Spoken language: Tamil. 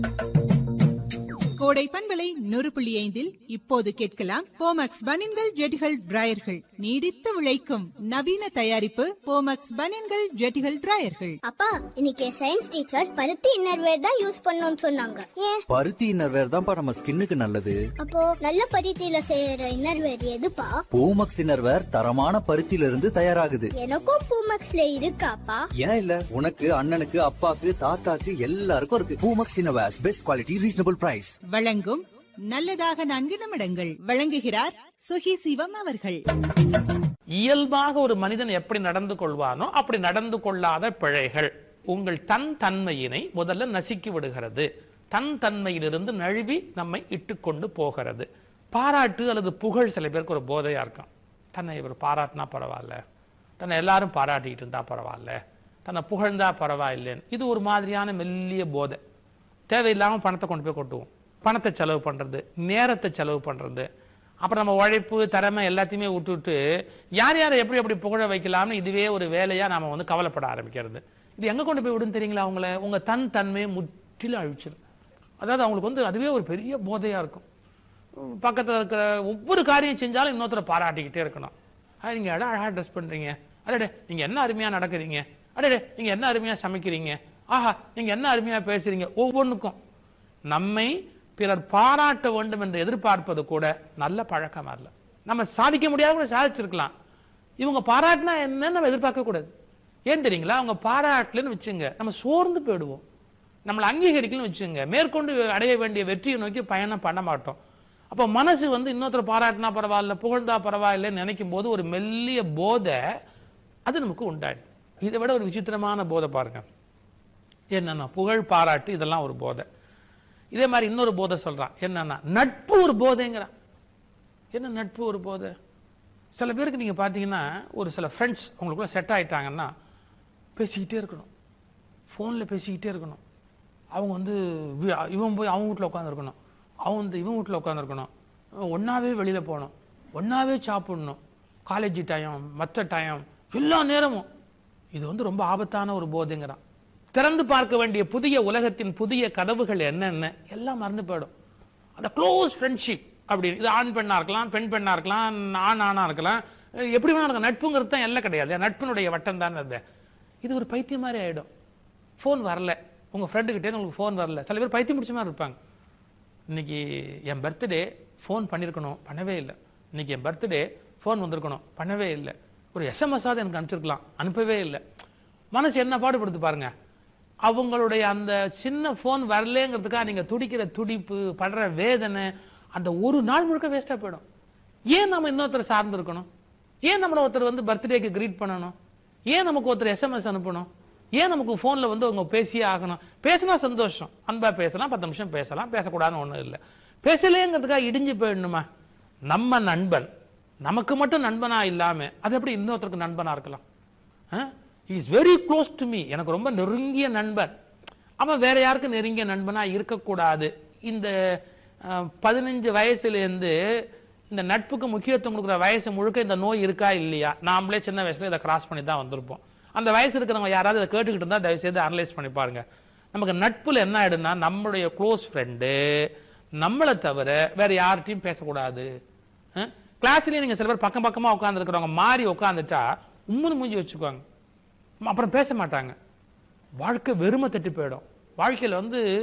கோடை பண்பலை நூறு புள்ளி ஐந்தில் இப்போது கேட்கலாம் போமக்ஸ் பனின்கள் ஜெட்டிகள் டிராயர்கள் நீடித்து உழைக்கும் நவீன தயாரிப்பு போமக்ஸ் பனின்கள் ஜெட்டிகள் டிராயர்கள் அப்பா இன்னைக்கு சயின்ஸ் டீச்சர் பருத்தி இன்னர்வேர் தான் யூஸ் பண்ணணும்னு சொன்னாங்க ஏன் பருத்தி இன்னர்வேர் தான்ப்பா நம்ம ஸ்கின்னுக்கு நல்லது அப்போ நல்ல பருத்தியில செய்யற இன்னர்வேர் எதுப்பா பூமக்ஸ் இன்னர்வேர் தரமான பருத்தியில இருந்து தயாராகுது எனக்கும் பூமக்ஸ்ல இருக்காப்பா ஏன் இல்ல உனக்கு அண்ணனுக்கு அப்பாக்கு தாத்தாக்கு எல்லாருக்கும் இருக்கு Poomex innerwears best quality reasonable price வழங்கும் நல்லதாக நான்கு நிமிடங்கள் வழங்குகிறார் சுகி சிவம் அவர்கள் இயல்பாக ஒரு மனிதன் எப்படி நடந்து கொள்வானோ அப்படி நடந்து கொள்ளாத பிழைகள் உங்கள் தன் தன்மையினை முதல்ல நசுக்கி விடுகிறது தன் தன்மையிலிருந்து நழுவி நம்மை இட்டுக்கொண்டு போகிறது பாராட்டு அல்லது புகழ் சில பேருக்கு ஒரு போதையா இருக்கும் தன்னை இவர் பாராட்டினா பரவாயில்ல தன்னை எல்லாரும் பாராட்டிக்கிட்டு இருந்தா பரவாயில்ல தன்னை புகழ்ந்தா பரவாயில்லைன்னு இது ஒரு மாதிரியான மெல்லிய போதை தேவையில்லாம பணத்தை கொண்டு போய் கொட்டுவோம் பணத்தை செலவு பண்றது நேரத்தை செலவு பண்றது அப்புறம் நம்ம உழைப்பு திறமை எல்லாத்தையுமே விட்டுவிட்டு யார் யாரை எப்படி எப்படி புகழ வைக்கலாம்னு இதுவே ஒரு வேலையா நாம வந்து கவலைப்பட ஆரம்பிக்கிறது இது எங்க கொண்டு போய் விடுன்னு தெரியுங்களா அவங்கள உங்க தன் தன்மையை முற்றிலும் அழிச்சிடும் அதாவது அவங்களுக்கு வந்து அதுவே ஒரு பெரிய போதையா இருக்கும் உம் பக்கத்துல இருக்கிற ஒவ்வொரு காரியம் செஞ்சாலும் இன்னொருத்தரை பாராட்டிக்கிட்டே இருக்கணும் "ஆ, நீங்க அழகா அழகா ட்ரெஸ் பண்றீங்க அடடே நீங்க என்ன அருமையா நடக்கிறீங்க அடடே நீங்க என்ன அருமையா சமைக்கிறீங்க ஆஹா நீங்க என்ன அருமையா பேசுறீங்க ஒவ்வொன்றுக்கும் நம்மை பிறர் பாராட்ட வேண்டும் என்று எதிர்பார்ப்பது கூட நல்ல பழக்கம் அல்ல நம்ம சாதிக்க முடியாத கூட சாதிச்சிருக்கலாம் இவங்க பாராட்டினா என்னன்னு நம்ம எதிர்பார்க்க கூடாது ஏன் தெரியுங்களா அவங்க பாராட்டலன்னு வச்சுங்க நம்ம சோர்ந்து போயிடுவோம் நம்மளை அங்கீகரிக்கலன்னு வச்சுங்க மேற்கொண்டு அடைய வேண்டிய வெற்றியை நோக்கி பயணம் பண்ண மாட்டோம் அப்போ மனசு வந்து இன்னொருத்தர் பாராட்டினா பரவாயில்ல புகழ்ந்தா பரவாயில்லைன்னு நினைக்கும் போது ஒரு மெல்லிய போதை அது நமக்கு உண்டாயிடும் இதை விட ஒரு விசித்திரமான போதை பாருங்க என்னன்னா புகழ் பாராட்டு இதெல்லாம் ஒரு போதை இதே மாதிரி இன்னொரு போதை சொல்றான் என்னன்னா நட்பு ஒரு போதைங்கிறான் என்ன நட்பு ஒரு போதை சில பேருக்கு நீங்க பார்த்தீங்கன்னா ஒரு சில ஃப்ரெண்ட்ஸ் உங்களுக்குள்ள செட் ஆயிட்டாங்கன்னா பேசிக்கிட்டே இருக்கணும் ஃபோனில் பேசிக்கிட்டே இருக்கணும் அவங்க வந்து வி- இவன் போய் அவங்க வீட்டில் உட்காந்துருக்கணும் அவன் வந்து இவன் வீட்டில் உட்காந்துருக்கணும் ஒன்றாவே வெளியில் போகணும் ஒன்றாவே சாப்பிடணும் காலேஜ் டைம் மற்ற டைம் எல்லா நேரமும் இது வந்து ரொம்ப ஆபத்தான ஒரு போதைங்கிறான் திறந்து பார்க்க வேண்டிய புதிய உலகத்தின் புதிய கதவுகள் என்னென்ன எல்லாம் மறந்து போயிடும் அந்த க்ளோஸ் ஃப்ரெண்ட்ஷிப் அப்படின்னு இது ஆண் பெண்ணா இருக்கலாம் பெண் பெண்ணா இருக்கலாம் ஆண் ஆணா இருக்கலாம் அஹ் எப்படி வேணா இருக்கலாம் நட்புங்கிறது தான் எல்லாம் கிடையாது நட்பினுடைய வட்டம் தானே அது இது ஒரு பைத்தியம் மாதிரி ஆயிடும் ஃபோன் வரல உங்க ஃப்ரெண்டு கிட்டே உங்களுக்கு ஃபோன் வரல சில பேர் பைத்தியம் பிடிச்ச மாதிரி இருப்பாங்க இன்னைக்கு என் பர்த்டே ஃபோன் பண்ணியிருக்கணும் பண்ணவே இல்லை இன்னைக்கு என் பர்த்டே ஃபோன் வந்திருக்கணும் பண்ணவே இல்லை ஒரு எஸ்எம்எஸ்ஸாவது எனக்கு அனுப்பிச்சிருக்கலாம் அனுப்பவே இல்லை மனசு என்ன பாடுபடுத்து பாருங்க அவங்களுடைய அந்த சின்ன ஃபோன் வரலேங்கிறதுக்காக நீங்க துடிக்கிற துடிப்பு படுற வேதனை அந்த ஒரு நாள் முழுக்க வேஸ்டா போயிடும் ஏன் நம்ம இன்னொருத்தரை சார்ந்து இருக்கணும் ஏன் நம்மள ஒருத்தர் வந்து பர்த்டேக்கு கிரீட் பண்ணணும் ஏன் நமக்கு ஒருத்தர் எஸ்எம்எஸ் அனுப்பணும் ஏன் நமக்கு ஃபோன்ல வந்து அவங்க பேசியே ஆகணும் பேசினா சந்தோஷம் அன்பா பேசலாம் பத்து நிமிஷம் பேசலாம் பேசக்கூடாதுன்னு ஒண்ணும் இல்லை பேசலேங்கிறதுக்காக இடிஞ்சு போயிடணுமா நம்ம நண்பன் நமக்கு மட்டும் நண்பனா இல்லாம அது எப்படி இன்னொருத்தருக்கு நண்பனா இருக்கலாம் is very close to me எனக்கு ரொம்ப நெருங்கிய நண்பன் அவன் வேற யாருக்கும் நெருங்கிய நண்பனா இருக்கக்கூடாது இந்த அஹ், பதினஞ்சு வயசுலேருந்து இந்த நட்புக்கு முக்கியத்துவம் கொடுக்குற வயசு முழுக்க இந்த நோய் இருக்கா இல்லையா நாமளே சின்ன வயசுல இதை கிராஸ் பண்ணி தான் வந்திருப்போம் அந்த வயசு இருக்கிறவங்க யாராவது இதை கேட்டுக்கிட்டு இருந்தால் தயவு செய்து அனலைஸ் பண்ணி பாருங்க நமக்கு நட்புல என்ன ஆயிடும்னா நம்மளுடைய க்ளோஸ் ஃப்ரெண்டு நம்மளை தவிர வேற யார்கிட்டயும் பேசக்கூடாது கிளாஸ்லயே நீங்க சில பேர் பக்கம் பக்கமா உட்காந்துருக்கிறவங்க மாறி உட்காந்துட்டா உம்முன்னு மூஞ்சி வச்சுக்குவாங்க அப்புறம் பேச மாட்டாங்க வாழ்க்கை வெறுமை தட்டி போயிடும் வாழ்க்கையில வந்து